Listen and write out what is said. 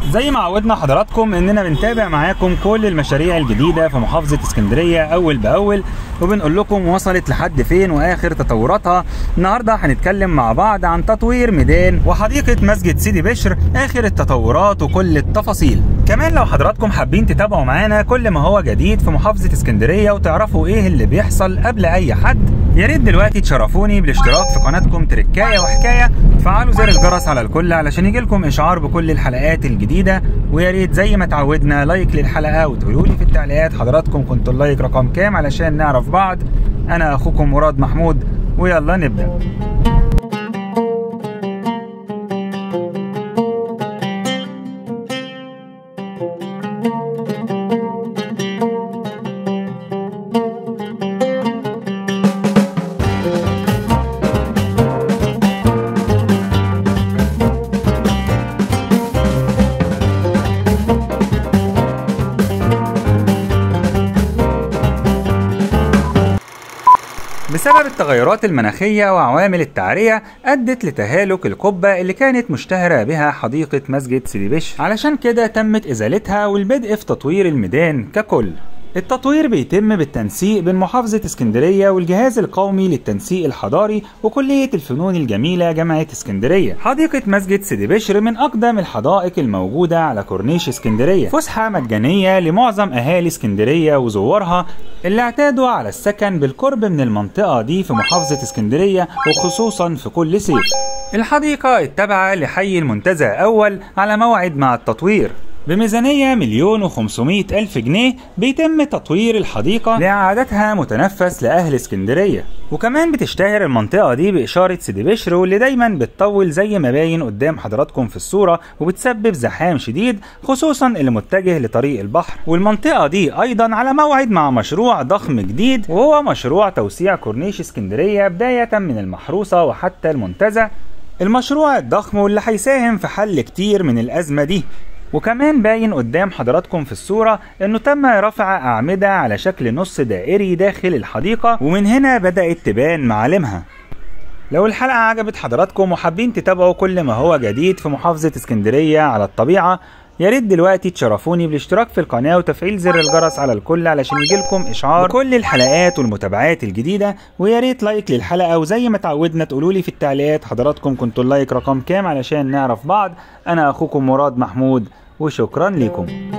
زي ما عودنا حضراتكم اننا بنتابع معاكم كل المشاريع الجديده في محافظه اسكندريه اول باول وبنقول لكم وصلت لحد فين واخر تطوراتها النهارده هنتكلم مع بعض عن تطوير ميدان وحديقه مسجد سيدي بشر اخر التطورات وكل التفاصيل كمان لو حضراتكم حابين تتابعوا معانا كل ما هو جديد في محافظه اسكندريه وتعرفوا ايه اللي بيحصل قبل اي حد يا ريت دلوقتي تشرفوني بالاشتراك في قناتكم تركايه وحكايه فعلوا زر الجرس على الكل علشان يجيلكم اشعار بكل الحلقات الجديده ويا ريت زي ما اتعودنا لايك للحلقه وتقولوا لي في التعليقات حضراتكم كنتوا اللايك رقم كام علشان نعرف بعض انا اخوكم مراد محمود ويلا نبدا بسبب التغيرات المناخية وعوامل التعرية أدت لتهالك القبة اللي كانت مشتهرة بها حديقة مسجد سيدي بشر علشان كده تمت إزالتها والبدء في تطوير الميدان ككل التطوير بيتم بالتنسيق بين محافظة اسكندرية والجهاز القومي للتنسيق الحضاري وكلية الفنون الجميلة جامعة اسكندرية. حديقة مسجد سيدي بشر من أقدم الحدائق الموجودة على كورنيش اسكندرية. فسحة مجانية لمعظم أهالي اسكندرية وزوارها اللي اعتادوا على السكن بالقرب من المنطقة دي في محافظة اسكندرية وخصوصا في كل صيف. الحديقة التابعة لحي المنتزه أول على موعد مع التطوير بميزانية مليون وخمسمائة ألف جنيه بيتم تطوير الحديقة لإعادتها متنفس لأهل اسكندرية وكمان بتشتهر المنطقة دي بإشارة سيدي بشر واللي دايما بتطول زي ما باين قدام حضراتكم في الصورة وبتسبب زحام شديد خصوصا اللي متجه لطريق البحر والمنطقة دي أيضا على موعد مع مشروع ضخم جديد وهو مشروع توسيع كورنيش اسكندرية بداية من المحروسة وحتى المنتزه المشروع الضخم واللي هيساهم في حل كتير من الأزمة دي وكمان باين قدام حضراتكم في الصورة انه تم رفع اعمدة على شكل نص دائري داخل الحديقة ومن هنا بدأت تبان معالمها لو الحلقة عجبت حضراتكم وحابين تتابعوا كل ما هو جديد في محافظة اسكندرية على الطبيعة يا ريت دلوقتي تشرفوني بالاشتراك في القناة وتفعيل زر الجرس على الكل علشان يجيلكم اشعار بكل الحلقات والمتابعات الجديدة ويا ريت لايك للحلقة وزي ما تعودنا تقولوا لي في التعليقات حضراتكم كنتوا اللايك رقم كام علشان نعرف بعض انا اخوكم مراد محمود وشكرا لكم